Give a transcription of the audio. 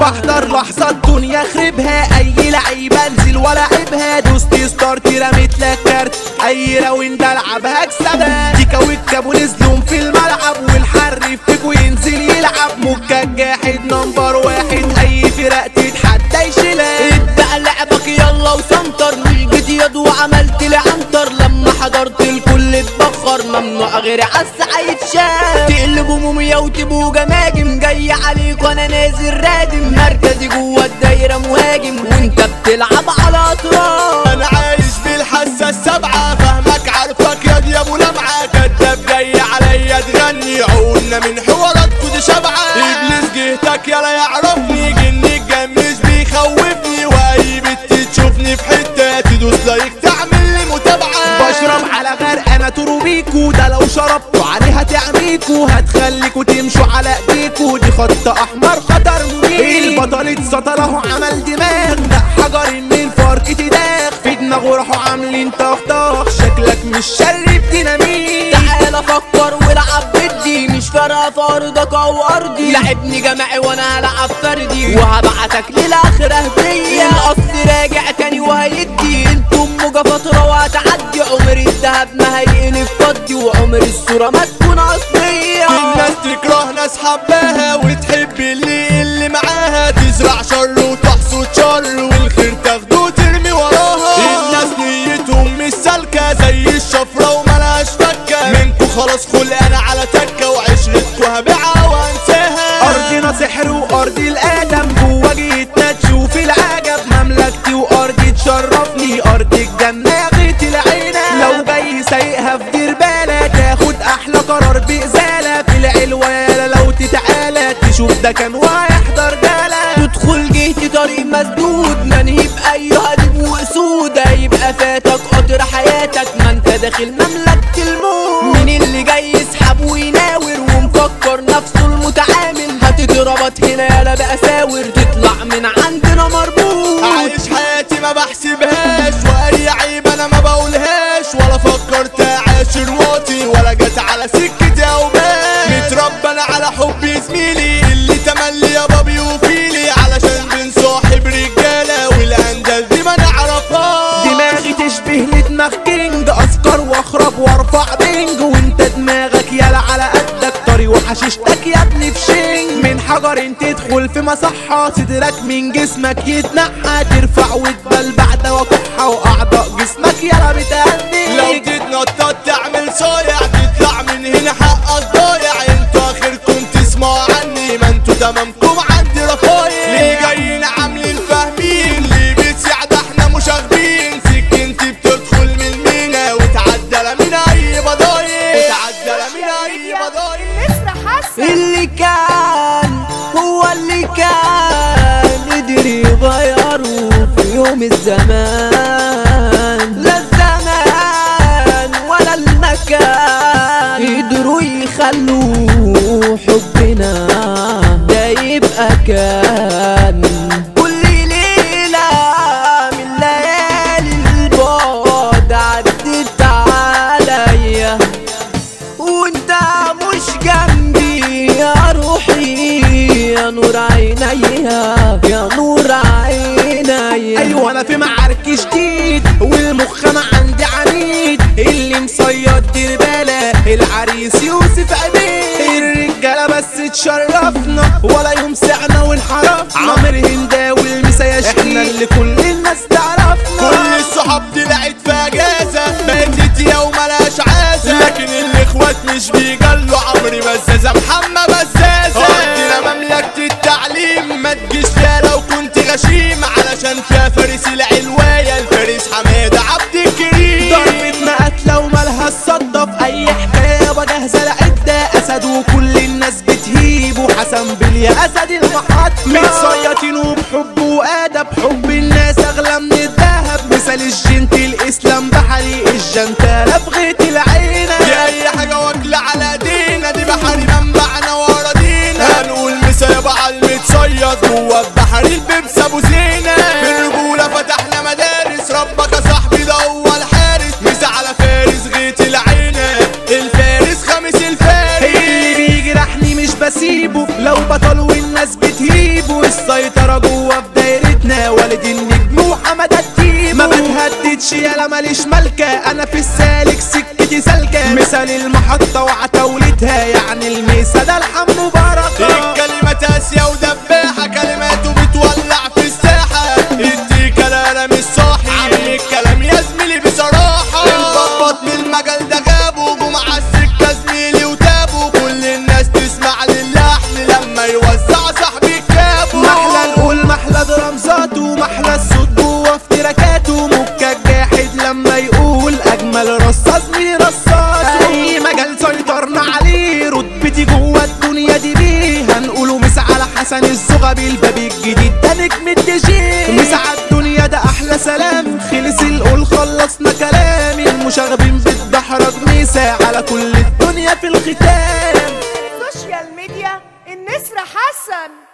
احضر لحظة الدنيا خربها اي لعيب انزل ولعبها دوست ستارت رميت لك كارت اي راوند العبها اكسبها ديكا ويكا ونزلوا في الملعب والحريف فيكو ينزل يلعب مكة جاحد نمبر واحد اي فرق تتحدى يشيلها ابدأ لعبك يلا وسنتر نلقيت يد وعملت لي عنتر لما حضرت الكل اتبخر ممنوع غير عالساعة يتشاف تقلبوا موميا وتبقوا جماجم جاي عليك وانا نازل رادم مركزي جوه الدايرة مهاجم وانت بتلعب على اطراف انا عايش بالحاسه السبعه فاهمك عارفك يا دي ابو لمعه كداب جاي عليا تغني عقولنا من حواراتكو دي شبعه ابليس جهتك يلا يعرفني جنك جمش بيخوفني واي بنت تشوفني في حته تدوس لايك تعمل لي متابعه بشرب على غرق انا تروبيكو ده لو شربتوا عليها تعميكو هتخليكوا تمشوا على ايديكو دي خط احمر خطر مبين البطل اتسطل اهو عمل دماغ ده حجر ان الفرق تداخ في دماغه راحوا عاملين طخطخ شكلك مش شرب ديناميت تعال افكر والعب بدي مش فارقه في ارضك او ارضي لعبني جماعي وانا هلعب فردي وهبعتك للاخر هديه الاصل راجع تاني وهيدي انتم موجة فتره وهتعدي عمر الذهب ما هيقلب فضي وعمر الصوره ما تكون اصليه الناس تكره ناس حباها وتحب اللي اللي معاها تزرع شر وتحصد شر والخير تاخده وترمي وراها الناس نيتهم مش سالكة زي الشفرة وملهاش فكة منكو خلاص خلق انا على تكة وعشرتكو هبيعها وانساها ارضنا سحر وارض الادم جوا جيتنا تشوف العجب مملكتي وارضي تشرفني ارض الجنه يا غيت العينه لو جاي سايقها في دير بالك تاخد احلى قرار بازاله في العلوه يالا لو تتعالى تشوف ده كان وهيحضر جاله تدخل جهتي طريق مسدود منهي بأي هدب وأسود هيبقى فاتك قطر حياتك ما انت داخل مملكة الموت مين اللي جاي يسحب ويناور ومفكر نفسه المتعامل هتتربط هنا يالا بأساور تطلع من عندنا مربوط عايش حياتي ما بحسبهاش واي عيب انا ما بقولهاش ولا فكرت اعاشر موتي ولا جت على سكتي او بال متربى انا على حب زميلي اللي تملي يا بابي وفيلي علشان بنصاحب رجاله والاندال دي ما نعرفهاش دماغي تشبه لدماغ كينج افكر واخرب وارفع بينج وانت دماغك يالا على قدك طري وحشيشتك يا ابني في شينج من حجر تدخل في مصحة صدرك من جسمك يتنحى ترفع وتبل بعد وكحة واعضاء جسمك يالا بتهني لو تتنطط تعمل صايع تطلع من هنا حقك ضايع انتوا اخركم تسمعوا عني ما انتوا تمامكم عندي رفايع ليه جايين عاملين فاهمين ليه بتساعد احنا مشاغبين سكنتي بتدخل من المينا وتعدل من اي بضايع تعدل من اي بضايع لسه حاسه اللي كان هو اللي كان قدر يغيره في يوم الزمان لا الزمان ولا المكان قدروا يخلوا حبنا ده يبقى كان كل ليلة من ليالي البعد عدت عليا وانت مش جنبي يا روحي يا نور عينيا يا نور عينيا ايوه انا في معارك جديد والمخ انا عندي عنيد اللي مصيد دير بالا العريس يوسف عبيد الرجاله بس تشرفنا ولا يوم سعنا وانحرفنا عامر هنداوي المسا احنا اللي كل الناس تعرفنا كل الصحاب طلعت في اجازه بقت يا وملاش عازه لكن الاخوات مش بيجلوا عمري بزازه محمد بزازه ودينا مملكه التعليم ما تجيش فيها لو كنت غشيم علشان فيها فارس العلوايه الفارس حماده عبد الكريم ضربتنا قتلة ومالها الصدى في اي حكاية بجهزة العدة اسد وكل الناس بتهيب وحسن بليا اسد المحطة متصيطين وبحب وادب حب الناس اغلى من الذهب مثال الجنت الاسلام بحري الجنتالة في غيت العينة دي اي حاجه واكله على ايدينا دي بحري منبعنا واراضينا هنقول مسا يابا على المتصيد جوه البحر البيبس ابو زينه بالرجوله فتحنا مدارس ربك يا صاحبي ده هو الحارس مسا على فارس غيت العينه الفارس خامس الفارس اللي بيجرحني مش بسيبه لو بطل والناس بتهيبه السيطرة سالك سكتي سالكة مثال المحطة وعتاولتها يعني الميسة ده الحم بركة الكلمة قاسية ودباحة كلماته بتولع في الساحة ادي كلام مش صاحي عم الكلام يا زميلي بصراحة انبطبط من المجال ده غابوا جم على السكة زميلي وتابوا كل الناس تسمع للحن لما يوزع صاحبي كابو محلى نقول محلى درامزاته محلى الصوت جوه في تراكاته مكة جاحد لما يقول اجمل رصاص مين رصاصه اي مجال سيطرنا عليه رتبتي جوه الدنيا دي بيه هنقوله مس على حسن الزغبي الباب الجديد ده نجم الدجيل مس على الدنيا ده احلى سلام خلص القول خلصنا كلام المشاغبين بتدحرج ميسا على كل الدنيا في الختام سوشيال ميديا النسر حسن